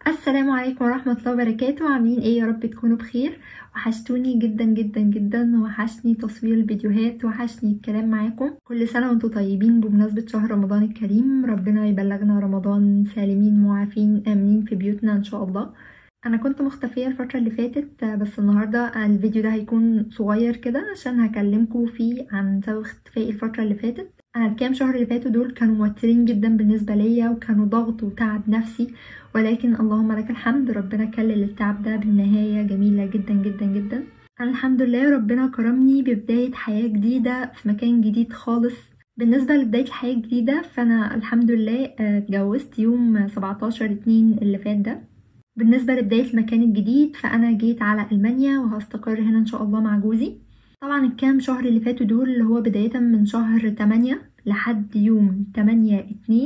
السلام عليكم ورحمة الله وبركاته عاملين ايه يا رب تكونوا بخير وحشتوني جدا جدا جدا وحشني تصوير الفيديوهات وحشني الكلام معاكم كل سنة وانتم طيبين بمناسبة شهر رمضان الكريم ربنا يبلغنا رمضان سالمين معافين امنين في بيوتنا ان شاء الله انا كنت مختفية الفترة اللي فاتت بس النهاردة الفيديو ده هيكون صغير كده عشان هكلمكم فيه عن سبب اختفائي الفترة اللي فاتت انا الكام شهر اللي فاتوا دول كانوا موترين جدا بالنسبة ليا وكانوا ضغط وتعب نفسي ولكن اللهم لك الحمد ربنا كلل التعب ده بالنهاية جميلة جدا جدا جدا أنا الحمد لله ربنا كرمني ببداية حياة جديدة في مكان جديد خالص بالنسبة لبداية الحياة الجديدة فأنا الحمد لله اتجوزت يوم 17 اتنين اللي فات ده بالنسبة لبداية المكان الجديد فأنا جيت على ألمانيا وهستقر هنا إن شاء الله مع جوزي طبعا الكام شهر اللي فاتوا دول اللي هو بداية من شهر 8 لحد يوم 8 اتنين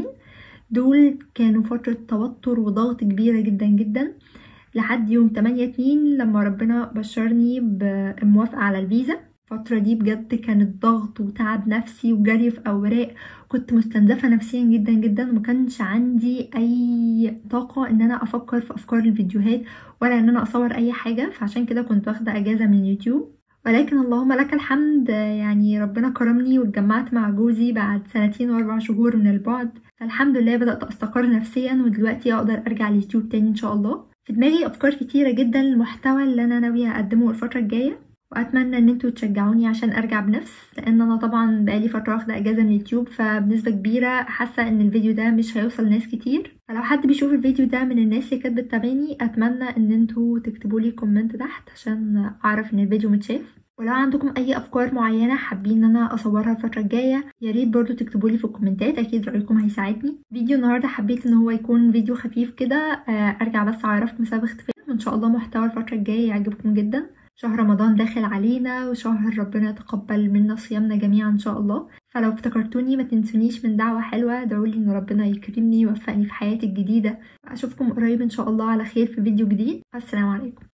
دول كانوا فترة توتر وضغط كبيرة جدا جدا لحد يوم 8 اتنين لما ربنا بشرني بالموافقة على الفيزا الفترة دي بجد كانت ضغط وتعب نفسي وجري في أوراق كنت مستنزفة نفسيا جدا جدا ومكانش عندي أي طاقة إن أنا أفكر في أفكار الفيديوهات ولا إن أنا أصور أي حاجة فعشان كده كنت واخدة أجازة من اليوتيوب ولكن اللهم لك الحمد يعني ربنا كرمني واتجمعت مع جوزي بعد سنتين واربع شهور من البعد فالحمد لله بدأت أستقر نفسيا ودلوقتي أقدر أرجع اليوتيوب تاني إن شاء الله في دماغي أفكار كتيرة جدا للمحتوى اللي أنا ناوية أقدمه الفترة الجاية وأتمنى إن انتوا تشجعوني عشان أرجع بنفس لأن أنا طبعا بقالي فترة واخدة أجازة من اليوتيوب فبنسبة كبيرة حاسة إن الفيديو ده مش هيوصل ناس كتير فلو حد بيشوف الفيديو ده من الناس اللي كانت بتتابعني أتمنى إن انتوا تكتبولي كومنت تحت عشان أعرف إن الفيديو متشاف ولو عندكم اي افكار معينه حابين ان انا اصورها الفتره الجايه يا ريت برضو تكتبوا لي في الكومنتات اكيد رايكم هيساعدني فيديو النهارده حبيت ان هو يكون فيديو خفيف كده ارجع بس اعرفكم سبب اختفائي وان شاء الله محتوى الفتره الجايه يعجبكم جدا شهر رمضان داخل علينا وشهر ربنا يتقبل منا صيامنا جميعا ان شاء الله فلو افتكرتوني ما تنسونيش من دعوه حلوه ادعولي ان ربنا يكرمني ويوفقني في حياتي الجديده اشوفكم قريب ان شاء الله على خير في فيديو جديد السلام عليكم